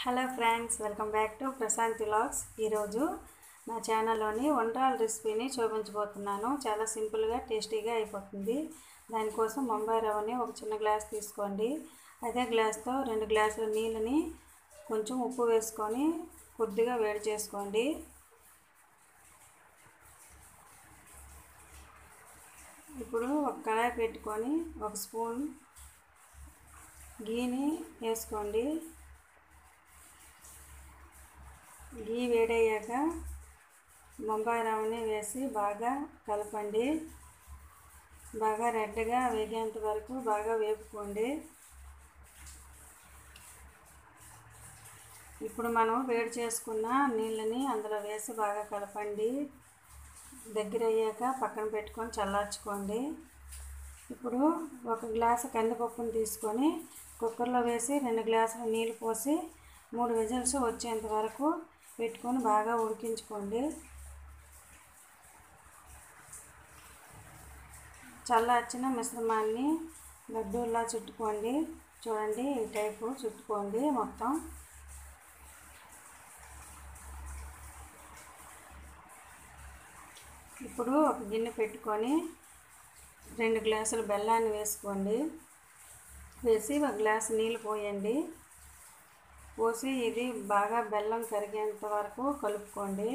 hello friends welcome back to Prashanth vlogs ఈరోజు నా ఛానల్లోని వంటరాల రెసిపీని చూపించబోతున్నాను చాలా సింపుల్గా టేస్టీగా అయిపోతుంది దానికోసం బొంబాయి రవ్వని ఒక చిన్న గ్లాస్ తీసుకోండి అదే గ్లాస్తో రెండు గ్లాసుల నీళ్ళని కొంచెం ఉప్పు వేసుకొని కొద్దిగా వేడి చేసుకోండి ఇప్పుడు ఒక కడాయి పెట్టుకొని ఒక స్పూన్ గీని వేసుకోండి గీ వేడయ్యాక బొంబాయి రవ్వని వేసి బాగా కలపండి బాగా రెడ్గా వేగేంత వరకు బాగా వేపుకోండి ఇప్పుడు మనం వేడి చేసుకున్న నీళ్ళని అందులో వేసి బాగా కలపండి దగ్గర అయ్యాక పక్కన పెట్టుకొని చల్లార్చుకోండి ఇప్పుడు ఒక గ్లాసు కందిపప్పును తీసుకొని కుక్కర్లో వేసి రెండు గ్లాసుల నీళ్ళు పోసి మూడు విజిల్స్ వచ్చేంత వరకు పెట్టుకొని బాగా ఉడికించుకోండి చల్లార్చిన మిశ్రమాన్ని లడ్డూలా చుట్టుకోండి చూడండి ఈ టైపు చుట్టుకోండి మొత్తం ఇప్పుడు ఒక గిన్నె పెట్టుకొని రెండు గ్లాసుల బెల్లాన్ని వేసుకోండి వేసి ఒక గ్లాసు నీళ్ళు పోయండి పోసి ఇది బాగా బెల్లం కరిగేంత వరకు కలుపుకోండి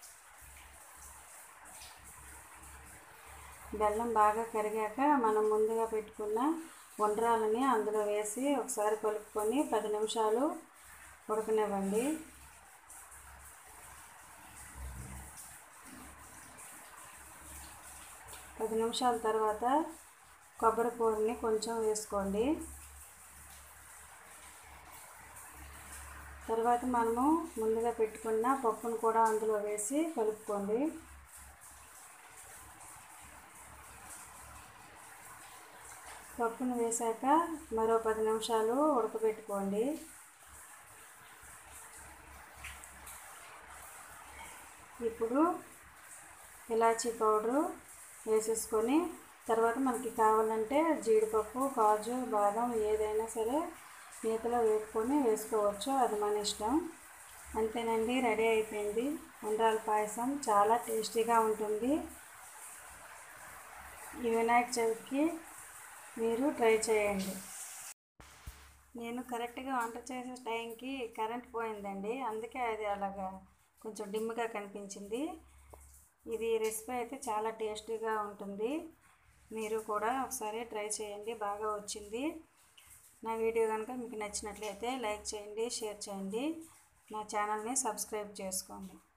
బెల్లం బాగా కరిగాక మనం ముందుగా పెట్టుకున్న ఉండ్రాలని అందులో వేసి ఒకసారి కలుపుకొని పది నిమిషాలు ఉడకనివ్వండి పది నిమిషాల తర్వాత కొబ్బరి పొడిని కొంచెం వేసుకోండి తర్వాత మనము ముందుగా పెట్టుకున్న పప్పును కూడా అందులో వేసి కలుపుకోండి పప్పును వేసాక మరో పది నిమిషాలు ఉడకబెట్టుకోండి ఇప్పుడు ఇలాచీ పౌడరు వేసేసుకొని తర్వాత మనకి కావాలంటే జీడిపప్పు కాజు బాదం ఏదైనా సరే నేతిలో వేపుకొని వేసుకోవచ్చు అది మన ఇష్టం అంతేనండి రెడీ అయిపోయింది ఉండ్రాల పాయసం చాలా టేస్టీగా ఉంటుంది ఈ వినాయక చవితికి మీరు ట్రై చేయండి నేను కరెక్ట్గా వంట చేసే టైంకి కరెంట్ పోయిందండి అందుకే అది అలాగా కొంచెం డిమ్గా కనిపించింది ఇది రెసిపీ అయితే చాలా టేస్టీగా ఉంటుంది మీరు కూడా ఒకసారి ట్రై చేయండి బాగా వచ్చింది నా వీడియో కనుక మీకు నచ్చినట్లయితే లైక్ చేయండి షేర్ చేయండి నా ఛానల్ని సబ్స్క్రైబ్ చేసుకోండి